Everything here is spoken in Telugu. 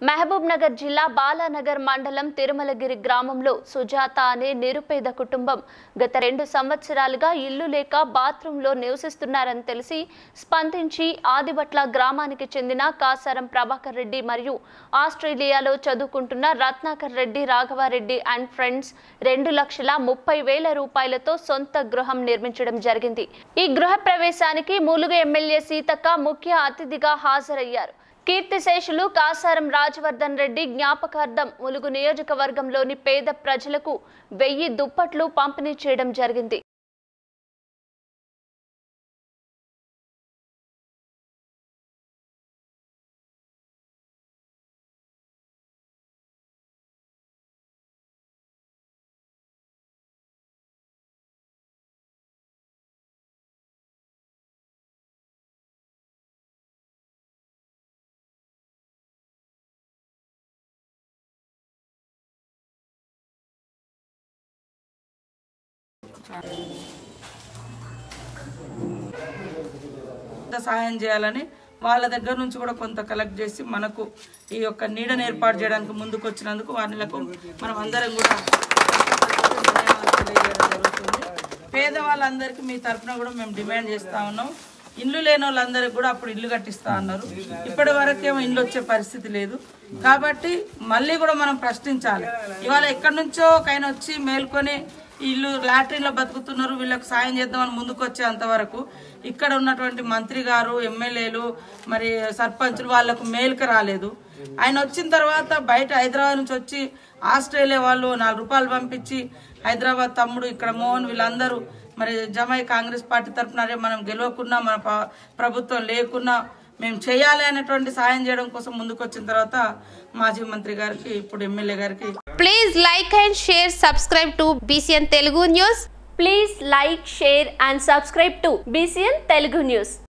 మహబూబ్ నగర్ జిల్లా బాలానగర్ మండలం తిరుమలగిరి గ్రామంలో సుజాత అనే నిరుపేద కుటుంబం గత రెండు సంవత్సరాలుగా ఇల్లు లేక బాత్రూంలో నివసిస్తున్నారని తెలిసి స్పందించి ఆదిబట్ల గ్రామానికి చెందిన కాసారం ప్రభాకర్ రెడ్డి మరియు ఆస్ట్రేలియాలో చదువుకుంటున్న రత్నాకర్ రెడ్డి రాఘవారెడ్డి అండ్ ఫ్రెండ్స్ రెండు లక్షల ముప్పై వేల రూపాయలతో సొంత గృహం నిర్మించడం జరిగింది ఈ గృహ ప్రవేశానికి మూలుగు ఎమ్మెల్యే సీతక్క ముఖ్య అతిథిగా హాజరయ్యారు కీర్తిశేషులు కాసారం రాజవర్ధన్ రెడ్డి జ్ఞాపకార్థం ములుగు నియోజకవర్గంలోని పేద ప్రజలకు వెయ్యి దుప్పట్లు పంపిణీ చేయడం జరిగింది కొంత సహాయం చేయాలని వాళ్ళ దగ్గర నుంచి కూడా కొంత కలెక్ట్ చేసి మనకు ఈ యొక్క నీడను ఏర్పాటు చేయడానికి ముందుకు వచ్చినందుకు వాళ్ళకు మనం అందరం కూడా ధన్యవాదాలు తెలియజేయడం జరుగుతుంది పేదవాళ్ళందరికీ మీ తరఫున కూడా మేము డిమాండ్ చేస్తా ఉన్నాం ఇల్లు లేని వాళ్ళందరికీ కూడా అప్పుడు ఇల్లు కట్టిస్తా అన్నారు ఇప్పటి వరకేమో ఇల్లు వచ్చే పరిస్థితి లేదు కాబట్టి మళ్ళీ కూడా మనం ప్రశ్నించాలి ఇవాళ ఎక్కడి నుంచో ఒకఆయన వచ్చి మేల్కొని ఇల్లు లాటరీలో బతుకుతున్నారు వీళ్ళకి సాయం చేద్దామని ముందుకు వచ్చేంత వరకు ఇక్కడ ఉన్నటువంటి మంత్రి గారు ఎమ్మెల్యేలు మరి సర్పంచులు వాళ్ళకు మేలుకు రాలేదు ఆయన వచ్చిన తర్వాత బయట హైదరాబాద్ నుంచి వచ్చి ఆస్ట్రేలియా వాళ్ళు నాలుగు రూపాయలు పంపించి హైదరాబాద్ తమ్ముడు ఇక్కడ మోహన్ వీళ్ళందరూ మరి జమై కాంగ్రెస్ పార్టీ తరఫున అరే మనం గెలవకున్నా మన ప- ప్రభుత్వం లేకున్నా మేము చేయాలి అనేటువంటి సాయం చేయడం కోసం ముందుకు వచ్చిన తర్వాత మాజీ మంత్రి గారికి ఇప్పుడు ఎమ్మెల్యే గారికి Please like and share, subscribe to BCN Telugu News. Please like share and subscribe to BCN Telugu news